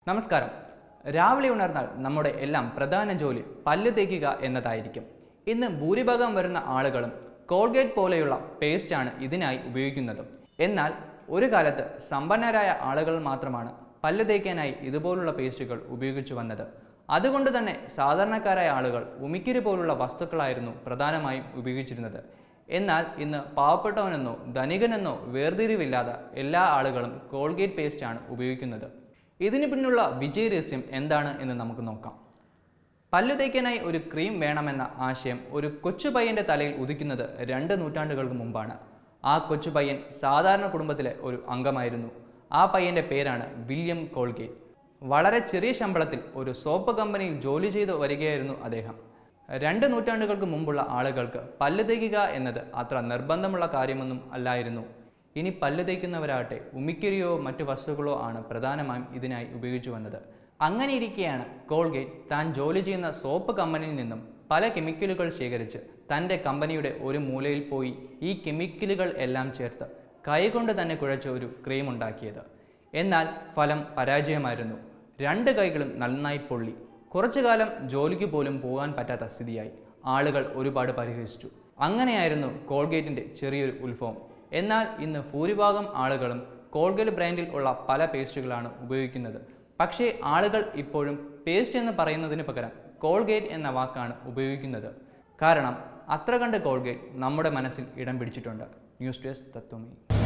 നമസ്കാരം രാവിലെ ഉണർന്നാൽ നമ്മുടെ എല്ലാം പ്രധാന ജോലി പല്ല് തേക്കുക എന്നതായിരിക്കും ഇന്ന് ഭൂരിഭാഗം വരുന്ന ആളുകളും കോൾഗേറ്റ് പോലെയുള്ള പേസ്റ്റാണ് ഇതിനായി ഉപയോഗിക്കുന്നത് എന്നാൽ ഒരു കാലത്ത് സമ്പന്നരായ ആളുകൾ മാത്രമാണ് പല്ല് തേക്കാനായി ഇതുപോലുള്ള പേസ്റ്റുകൾ ഉപയോഗിച്ചു വന്നത് അതുകൊണ്ട് തന്നെ സാധാരണക്കാരായ ആളുകൾ ഉമിക്കിരി പോലുള്ള വസ്തുക്കളായിരുന്നു പ്രധാനമായും ഉപയോഗിച്ചിരുന്നത് എന്നാൽ ഇന്ന് പാവപ്പെട്ടവനെന്നോ ധനികനെന്നോ വേർതിരിവില്ലാതെ എല്ലാ ആളുകളും കോൾഗേറ്റ് പേസ്റ്റാണ് ഉപയോഗിക്കുന്നത് ഇതിന് പിന്നിലുള്ള വിജയരഹസ്യം എന്താണ് എന്ന് നമുക്ക് നോക്കാം പല്ല് തേക്കാനായി ഒരു ക്രീം വേണമെന്ന ആശയം ഒരു കൊച്ചു പയ്യന്റെ തലയിൽ ഉദിക്കുന്നത് രണ്ട് നൂറ്റാണ്ടുകൾക്ക് മുമ്പാണ് ആ കൊച്ചു പയ്യൻ സാധാരണ കുടുംബത്തിലെ ഒരു അംഗമായിരുന്നു ആ പയ്യന്റെ പേരാണ് വില്യം കോൾഗേറ്റ് വളരെ ചെറിയ ശമ്പളത്തിൽ ഒരു സോപ്പ് കമ്പനിയിൽ ജോലി ചെയ്തു വരികയായിരുന്നു അദ്ദേഹം രണ്ട് നൂറ്റാണ്ടുകൾക്ക് മുമ്പുള്ള ആളുകൾക്ക് പല്ല് തേക്കുക എന്നത് അത്ര നിർബന്ധമുള്ള കാര്യമൊന്നും അല്ലായിരുന്നു ഇനി പല്ല് തേക്കുന്നവരാകട്ടെ ഉമിക്കരിയോ മറ്റു വസ്തുക്കളോ ആണ് പ്രധാനമായും ഇതിനായി ഉപയോഗിച്ചു വന്നത് അങ്ങനെ ഇരിക്കെയാണ് കോൾഗേറ്റ് താൻ ജോലി ചെയ്യുന്ന സോപ്പ് കമ്പനിയിൽ നിന്നും പല കെമിക്കലുകൾ ശേഖരിച്ച് തൻ്റെ കമ്പനിയുടെ ഒരു മൂലയിൽ പോയി ഈ കെമിക്കലുകൾ എല്ലാം ചേർത്ത് കൈകൊണ്ട് തന്നെ കുഴച്ച ഒരു ക്രീം ഉണ്ടാക്കിയത് എന്നാൽ ഫലം പരാജയമായിരുന്നു രണ്ട് കൈകളും നന്നായി പൊള്ളി കുറച്ചു കാലം ജോലിക്ക് പോലും പോകാൻ പറ്റാത്ത സ്ഥിതിയായി ആളുകൾ ഒരുപാട് പരിഹസിച്ചു അങ്ങനെയായിരുന്നു കോൾഗേറ്റിൻ്റെ ചെറിയൊരു ഉത്ഭവം എന്നാൽ ഇന്ന് ഭൂരിഭാഗം ആളുകളും കോൾഗേറ്റ് ബ്രാൻഡിൽ ഉള്ള പല പേസ്റ്റുകളാണ് ഉപയോഗിക്കുന്നത് പക്ഷേ ആളുകൾ ഇപ്പോഴും പേസ്റ്റ് എന്ന് പറയുന്നതിന് പകരം കോൾഗേറ്റ് എന്ന വാക്കാണ് ഉപയോഗിക്കുന്നത് കാരണം അത്ര കണ്ട് കോൾഗേറ്റ് നമ്മുടെ മനസ്സിൽ ഇടം പിടിച്ചിട്ടുണ്ട് ന്യൂസ് ഡെസ്ക് തത്വമേ